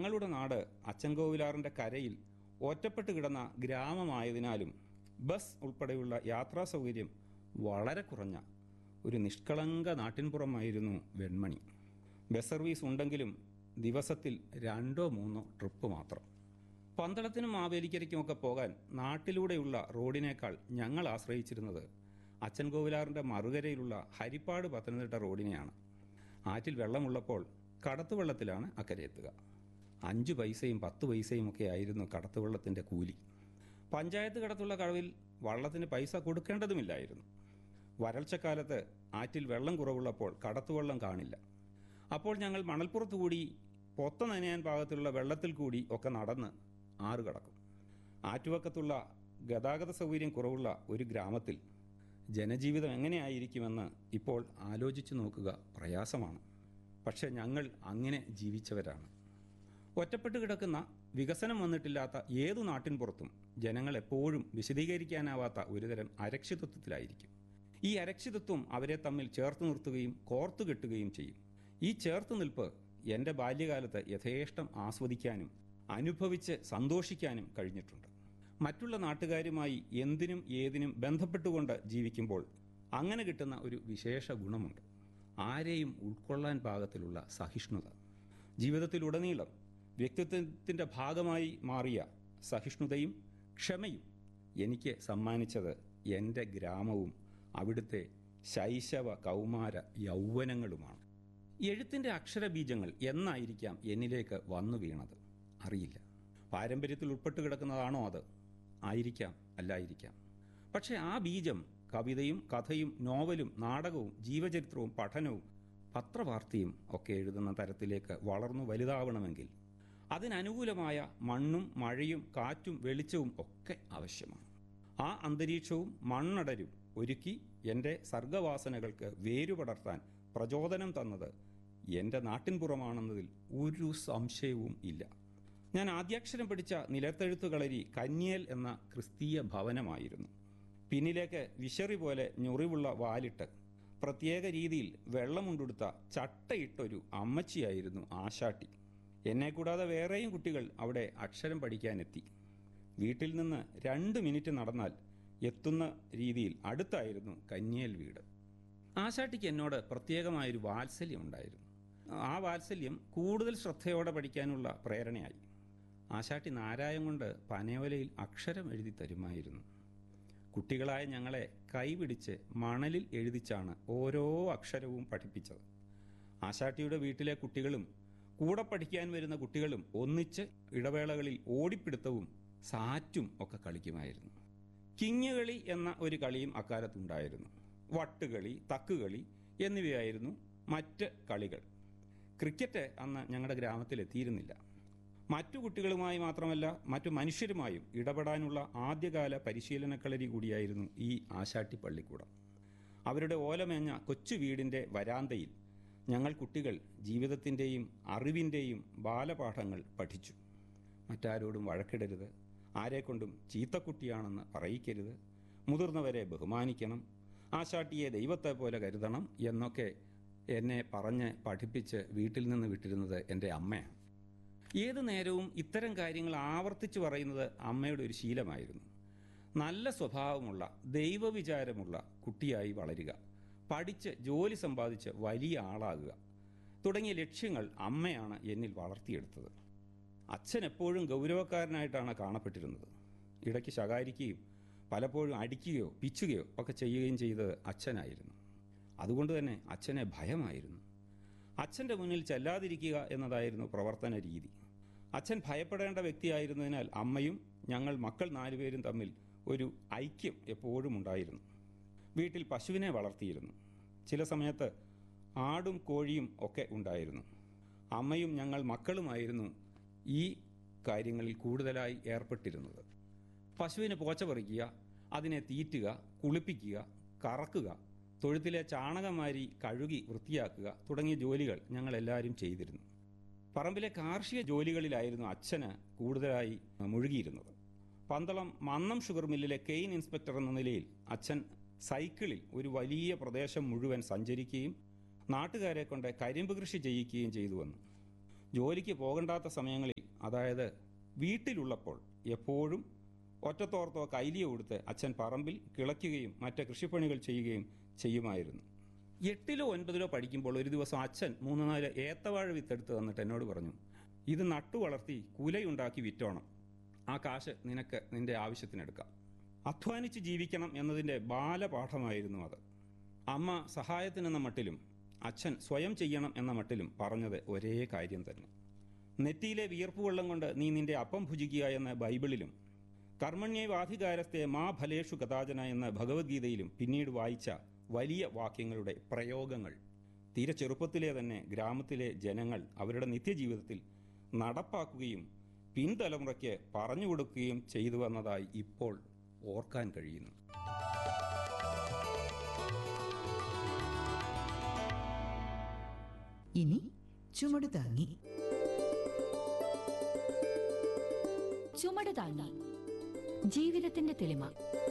ഞങ്ങളുടെ നാട് അച്ചൻകോവിലാറിന്റെ കരയിൽ ഒറ്റപ്പെട്ട് കിടന്ന ഗ്രാമമായതിനാലും ബസ് ഉൾപ്പെടെയുള്ള യാത്രാ സൗകര്യം വളരെ കുറഞ്ഞ ഒരു നിഷ്കളങ്ക നാട്ടിൻപുറമായിരുന്നു വെൺമണി ബസ് സർവീസ് ഉണ്ടെങ്കിലും ദിവസത്തിൽ രണ്ടോ മൂന്നോ ട്രിപ്പ് മാത്രം പന്തളത്തിനും മാവേലിക്കരയ്ക്കുമൊക്കെ പോകാൻ നാട്ടിലൂടെയുള്ള റോഡിനേക്കാൾ ഞങ്ങൾ ആശ്രയിച്ചിരുന്നത് അച്ചൻകോവിലാറിന്റെ മറുകരയിലുള്ള ഹരിപ്പാട് പത്തനംതിട്ട റോഡിനെയാണ് ആറ്റിൽ വെള്ളമുള്ളപ്പോൾ കടത്തുവെള്ളത്തിലാണ് അക്കരെ എത്തുക അഞ്ച് പൈസയും പത്ത് പൈസയും ഒക്കെ ആയിരുന്നു കടത്തുവെള്ളത്തിന്റെ കൂലി പഞ്ചായത്ത് കടത്തുള്ള കടവിൽ വള്ളത്തിന് പൈസ കൊടുക്കേണ്ടതുമില്ലായിരുന്നു വരൾച്ചക്കാലത്ത് ആറ്റിൽ വെള്ളം കുറവുള്ളപ്പോൾ കടത്തുവെള്ളം കാണില്ല അപ്പോൾ ഞങ്ങൾ മണൽപ്പുറത്തു കൂടി പൊത്ത നനയാൻ പാകത്തിലുള്ള വെള്ളത്തിൽ കൂടി ഒക്കെ നടന്ന് ആറ് കടക്കും ആറ്റുവക്കത്തുള്ള ഗതാഗത സൗകര്യം കുറവുള്ള ഒരു ഗ്രാമത്തിൽ ജനജീവിതം എങ്ങനെയായിരിക്കുമെന്ന് ഇപ്പോൾ ആലോചിച്ചു നോക്കുക പ്രയാസമാണ് പക്ഷെ ഞങ്ങൾ അങ്ങനെ ജീവിച്ചവരാണ് ഒറ്റപ്പെട്ട് കിടക്കുന്ന വികസനം വന്നിട്ടില്ലാത്ത ഏതു നാട്ടിൻപുറത്തും ജനങ്ങൾ എപ്പോഴും വിശദീകരിക്കാനാവാത്ത ഒരുതരം അരക്ഷിതത്വത്തിലായിരിക്കും ഈ അരക്ഷിതത്വം അവരെ തമ്മിൽ ചേർത്ത് നിർത്തുകയും കോർത്തു കെട്ടുകയും ചെയ്യും ഈ ചേർത്ത് നിൽപ്പ് എൻ്റെ ബാല്യകാലത്ത് യഥേഷ്ടം ആസ്വദിക്കാനും അനുഭവിച്ച് സന്തോഷിക്കാനും കഴിഞ്ഞിട്ടുണ്ട് മറ്റുള്ള നാട്ടുകാരുമായി എന്തിനും ഏതിനും ബന്ധപ്പെട്ടുകൊണ്ട് ജീവിക്കുമ്പോൾ അങ്ങനെ കിട്ടുന്ന ഒരു വിശേഷ ഗുണമുണ്ട് ആരെയും ഉൾക്കൊള്ളാൻ പാകത്തിലുള്ള സഹിഷ്ണുത ജീവിതത്തിലുടനീളം വ്യക്തിത്വത്തിൻ്റെ ഭാഗമായി മാറിയ സഹിഷ്ണുതയും ക്ഷമയും എനിക്ക് സമ്മാനിച്ചത് എൻ്റെ ഗ്രാമവും അവിടുത്തെ ശൈശവ കൗമാര യൗവനങ്ങളുമാണ് എഴുത്തിൻ്റെ അക്ഷരബീജങ്ങൾ എന്നായിരിക്കാം എന്നിലേക്ക് വന്നു വീണത് അറിയില്ല പാരമ്പര്യത്തിൽ ഉൾപ്പെട്ട് കിടക്കുന്നതാണോ അത് ആയിരിക്കാം അല്ലായിരിക്കാം പക്ഷെ ആ ബീജം കവിതയും കഥയും നോവലും നാടകവും ജീവചരിത്രവും പഠനവും പത്രവാർത്തയും ഒക്കെ എഴുതുന്ന തരത്തിലേക്ക് വളർന്നു വലുതാവണമെങ്കിൽ അതിനനുകൂലമായ മണ്ണും മഴയും കാറ്റും വെളിച്ചവും ഒക്കെ ആവശ്യമാണ് ആ അന്തരീക്ഷവും മണ്ണടരും ഒരുക്കി എൻ്റെ സർഗവാസനകൾക്ക് വേരുപടർത്താൻ പ്രചോദനം തന്നത് എൻ്റെ നാട്ടിൻപുറമാണെന്നതിൽ ഒരു സംശയവും ഇല്ല ഞാൻ ആദ്യാക്ഷരം പഠിച്ച നിലത്തെഴുത്തു കളരി കന്യേൽ എന്ന ക്രിസ്തീയ ഭവനമായിരുന്നു പിന്നിലേക്ക് വിശറി പോലെ ഞൊറിവുള്ള വാലിട്ട് പ്രത്യേക രീതിയിൽ വെള്ളമുണ്ടെടുത്ത ചട്ടയിട്ടൊരു അമ്മച്ചിയായിരുന്നു ആശാട്ടി എന്നെ കൂടാതെ വേറെയും കുട്ടികൾ അവിടെ അക്ഷരം പഠിക്കാനെത്തി വീട്ടിൽ നിന്ന് രണ്ട് മിനിറ്റ് നടന്നാൽ എത്തുന്ന രീതിയിൽ അടുത്തായിരുന്നു കന്യേൽ വീട് ആശാട്ടിക്ക് എന്നോട് പ്രത്യേകമായൊരു വാത്സല്യം ഉണ്ടായിരുന്നു ആ വാത്സല്യം കൂടുതൽ ശ്രദ്ധയോടെ പഠിക്കാനുള്ള പ്രേരണയായി ആശാട്ടി നാരായം കൊണ്ട് പനയോലയിൽ അക്ഷരം എഴുതി തരുമായിരുന്നു കുട്ടികളായ ഞങ്ങളെ കൈപിടിച്ച് മണലിൽ എഴുതിച്ചാണ് ഓരോ അക്ഷരവും പഠിപ്പിച്ചത് ആശാട്ടിയുടെ വീട്ടിലെ കുട്ടികളും കൂടെ പഠിക്കാൻ വരുന്ന കുട്ടികളും ഒന്നിച്ച് ഇടവേളകളിൽ ഓടിപ്പിടുത്തവും സാറ്റും ഒക്കെ കളിക്കുമായിരുന്നു കിങ്ങുകളി എന്ന ഒരു കളിയും അക്കാലത്തുണ്ടായിരുന്നു വട്ടുകളി തക്കുകളി എന്നിവയായിരുന്നു മറ്റ് കളികൾ ക്രിക്കറ്റ് അന്ന് ഞങ്ങളുടെ ഗ്രാമത്തിൽ എത്തിയിരുന്നില്ല മറ്റു കുട്ടികളുമായി മാത്രമല്ല മറ്റു മനുഷ്യരുമായും ഇടപെടാനുള്ള ആദ്യകാല പരിശീലനക്കളരി കൂടിയായിരുന്നു ഈ ആശാട്ടി പള്ളിക്കൂടം അവരുടെ ഓലമേഞ്ഞ കൊച്ചു വീടിൻ്റെ വരാന്തയിൽ ഞങ്ങൾ കുട്ടികൾ ജീവിതത്തിൻ്റെയും അറിവിൻ്റെയും ബാലപാഠങ്ങൾ പഠിച്ചു മറ്റാരോടും വഴക്കിടരുത് ആരെക്കൊണ്ടും ചീത്തക്കുട്ടിയാണെന്ന് പറയിക്കരുത് മുതിർന്നവരെ ബഹുമാനിക്കണം ആശാട്ടിയെ ദൈവത്തെ പോലെ കരുതണം എന്നൊക്കെ എന്നെ പറഞ്ഞ് പഠിപ്പിച്ച് വീട്ടിൽ നിന്ന് വിട്ടിരുന്നത് എൻ്റെ അമ്മയാണ് ഏതു നേരവും ഇത്തരം കാര്യങ്ങൾ ആവർത്തിച്ചു പറയുന്നത് അമ്മയുടെ ഒരു ശീലമായിരുന്നു നല്ല സ്വഭാവമുള്ള ദൈവവിചാരമുള്ള കുട്ടിയായി വളരുക പഠിച്ച് ജോലി സമ്പാദിച്ച് വലിയ ആളാകുക തുടങ്ങിയ ലക്ഷ്യങ്ങൾ അമ്മയാണ് എന്നിൽ വളർത്തിയെടുത്തത് അച്ഛൻ എപ്പോഴും ഗൗരവക്കാരനായിട്ടാണ് കാണപ്പെട്ടിരുന്നത് ഇടയ്ക്ക് ശകാരിക്കുകയും പലപ്പോഴും അടിക്കുകയോ പിച്ചുകയോ ഒക്കെ ചെയ്യുകയും ചെയ്തത് അച്ഛനായിരുന്നു അതുകൊണ്ട് തന്നെ അച്ഛനെ ഭയമായിരുന്നു അച്ഛൻ്റെ മുന്നിൽ ചെല്ലാതിരിക്കുക എന്നതായിരുന്നു പ്രവർത്തന രീതി അച്ഛൻ ഭയപ്പെടേണ്ട വ്യക്തിയായിരുന്നതിനാൽ അമ്മയും ഞങ്ങൾ മക്കൾ നാലുപേരും തമ്മിൽ ഒരു ഐക്യം എപ്പോഴും ഉണ്ടായിരുന്നു വീട്ടിൽ പശുവിനെ വളർത്തിയിരുന്നു ചില സമയത്ത് ആടും കോഴിയും ഒക്കെ ഉണ്ടായിരുന്നു അമ്മയും ഞങ്ങൾ മക്കളുമായിരുന്നു ഈ കാര്യങ്ങളിൽ കൂടുതലായി ഏർപ്പെട്ടിരുന്നത് പശുവിന് പോച്ച പറിക്കുക അതിനെ തീറ്റുക കുളിപ്പിക്കുക കറക്കുക തൊഴുത്തിലെ ചാണകമാരി കഴുകി വൃത്തിയാക്കുക തുടങ്ങിയ ജോലികൾ ഞങ്ങൾ എല്ലാവരും ചെയ്തിരുന്നു പറമ്പിലെ കാർഷിക ജോലികളിലായിരുന്നു അച്ഛന് കൂടുതലായി മുഴുകിയിരുന്നത് പന്തളം മന്നം ഷുഗർ മില്ലിലെ കെയിൻ ഇൻസ്പെക്ടർ എന്ന നിലയിൽ അച്ഛൻ സൈക്കിളിൽ ഒരു വലിയ പ്രദേശം മുഴുവൻ സഞ്ചരിക്കുകയും നാട്ടുകാരെ കൊണ്ട് കരിമ്പ് കൃഷി ചെയ്യിക്കുകയും ചെയ്തു വന്നു ജോലിക്ക് പോകണ്ടാത്ത സമയങ്ങളിൽ അതായത് വീട്ടിലുള്ളപ്പോൾ എപ്പോഴും ഒറ്റത്തോർത്തോ കൈലിയോ കൊടുത്ത് അച്ഛൻ പറമ്പിൽ കിളയ്ക്കുകയും മറ്റ് കൃഷിപ്പണികൾ ചെയ്യുകയും ചെയ്യുമായിരുന്നു എട്ടിലോ ഒൻപതിലോ പഠിക്കുമ്പോൾ ഒരു ദിവസം അച്ഛൻ മൂന്ന് നാല് ഏത്തവാഴ വിത്തെടുത്ത് തന്നിട്ട് എന്നോട് പറഞ്ഞു ഇത് നട്ടു വളർത്തി കുലയുണ്ടാക്കി വിറ്റോണം ആ കാശ് നിനക്ക് നിന്റെ ആവശ്യത്തിനെടുക്കാം അധ്വാനിച്ച് ജീവിക്കണം എന്നതിൻ്റെ ബാലപാഠമായിരുന്നു അത് അമ്മ സഹായത്തിനെന്ന മട്ടിലും അച്ഛൻ സ്വയം ചെയ്യണം എന്ന മട്ടിലും പറഞ്ഞത് ഒരേ കാര്യം തന്നെ നെറ്റിയിലെ വിയർപ്പുവെള്ളം കൊണ്ട് നീ നിന്റെ അപ്പം ഭുജിക്കുക എന്ന ബൈബിളിലും കർമ്മണ്യവാധികാരത്തെ മാ ഫലേഷു കഥാചന എന്ന ഭഗവത്ഗീതയിലും പിന്നീട് വായിച്ച വലിയ വാക്യങ്ങളുടെ പ്രയോഗങ്ങൾ തീരെ ചെറുപ്പത്തിലെ തന്നെ ഗ്രാമത്തിലെ ജനങ്ങൾ അവരുടെ നിത്യജീവിതത്തിൽ നടപ്പാക്കുകയും പിൻതലമുറയ്ക്ക് പറഞ്ഞു കൊടുക്കുകയും ചെയ്തു വന്നതായി ഇപ്പോൾ ഓർക്കാൻ കഴിയുന്നു ഇനി ചുമട് താങ്ങി ചുമട് താങ്ങി ജീവിതത്തിന്റെ തെളിമ